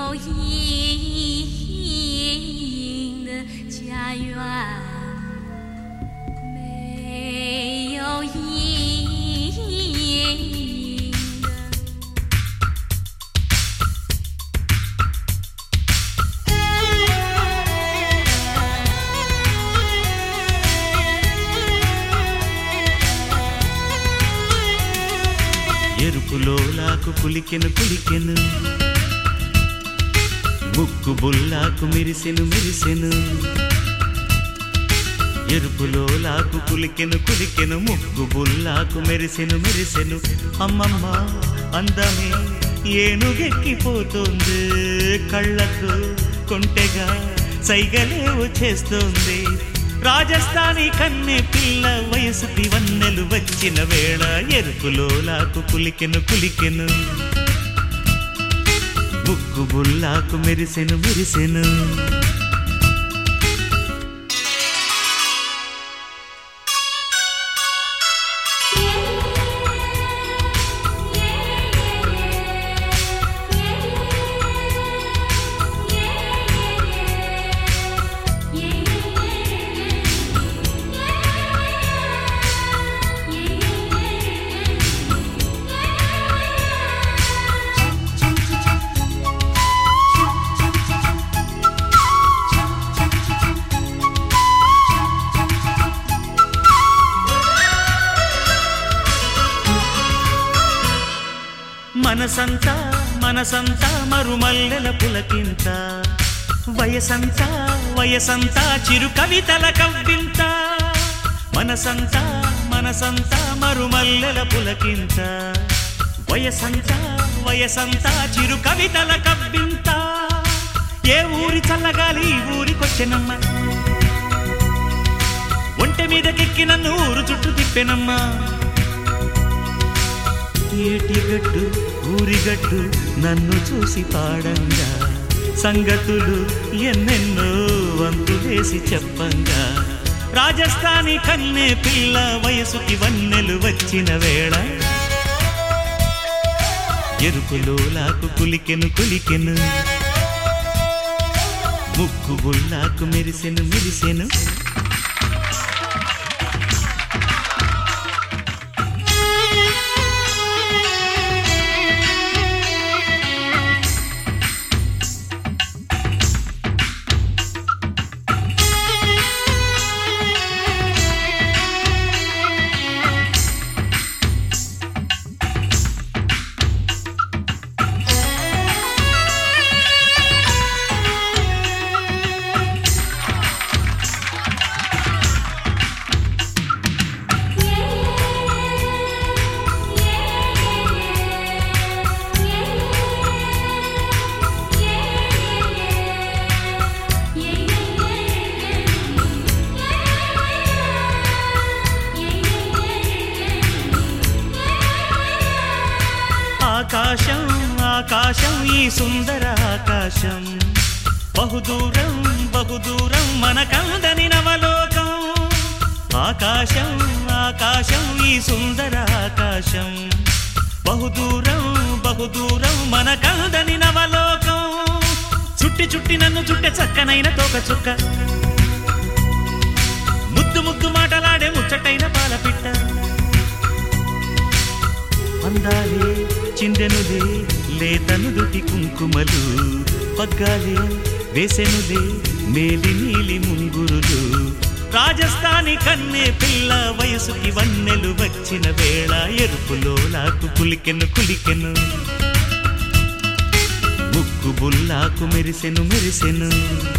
有阴的家园，没有阴的。 ఎరుపులో లాకు కులికెను కులికెను ముక్కు బుల్లాకు మిరిసెను మిరిసెను ఎరుపులో లాకు కులికెను కులికెను ముక్కు బుల్లాకు మెరిసెను మెరిసెను అమ్మమ్మ అందమే ఏనుగెక్కిపోతుంది కళ్ళకు కొంటెగా సైగలేవు చేస్తోంది రాజస్థానీ కన్నె పిల్ల వయసుకి వన్నెలు వచ్చిన వేళ ఎరుపులో లాకు కులికెను కులికెను ముక్కు బుల్లాకు మెరిసెను మెరిసెను మనసంతా మనసంతా మరుమల్లెల పులకింత వయసంతా వయసంతా చిరు కవితల కవ్వింత మనసంతా మనసంతా మరుమల్లెల పులకింత వయసంతా వయసంతా చిరు కవితల కవ్వింత ఏ ఊరి చల్లగాలి ఈ ఊరికొచ్చెనమ్మ ఒంటె మీదకెక్కి నన్ను ఊరు చుట్టూ తిప్పెనమ్మా ఏటిగట్టు ఊరిగట్టు నన్ను చూసి పాడంగా సంగతులు ఎన్నెన్నో వంతు వేసి చెప్పంగా రాజస్థానీ కన్నె పిల్ల వయసుకి వన్నెలు వచ్చిన వేళ ఎరుపులో లాకు కులికెను కులికెను ముక్కు బుల్లాకు మెరిసెను మెరిసెను ఆకాశం ఆకాశం ఈ సుందర ఆకాశం బహుదూరం బహుదూరం మనకందని నవలోకం ఆకాశం ఆకాశం ఈ సుందర ఆకాశం బహుదూరం బహుదూరం మనకందని నవలోకం చుట్టి చుట్టి నన్ను చుట్టే చక్కనైన తోక చుక్క ముద్దు ముద్దు మాటలాడే ముచ్చటైన పాలపిట్ట అందాలే చిందెనులే లేతనుదుటి కుంకుమలు పగ్గాలే వేసెనులే మేలి నీలి ముంగురులు రాజస్థానీ కన్నె పిల్ల వయసుకి వన్నెలు వచ్చిన వేళ ఎరుపులో లాకు కులికెను కులికెను ముక్కు బుల్లాకు మెరిసెను మెరిసెను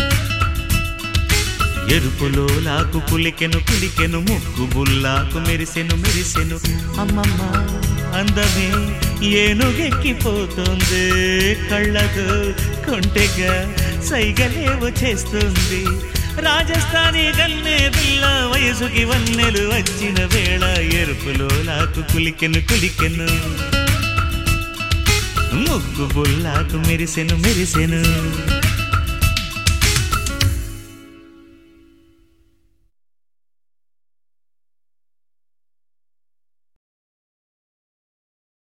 ఎరుపులో లాకు కులికెను కులికెను ముక్కు బుల్లాకు మెరిసెను మెరిసెను అమ్మమ్మ అందమే ఏనుగెక్కిపోతుంది కళ్ళకు కొంటెగా సైగలేవు చేస్తుంది రాజస్థానీ గన్నే పిల్ల వయసుకి వన్నెలు వచ్చిన వేళ ఎరుపులో లాకు కులికెను కులికెను ముక్కు బుల్లాకు మెరిసెను మెరిసెను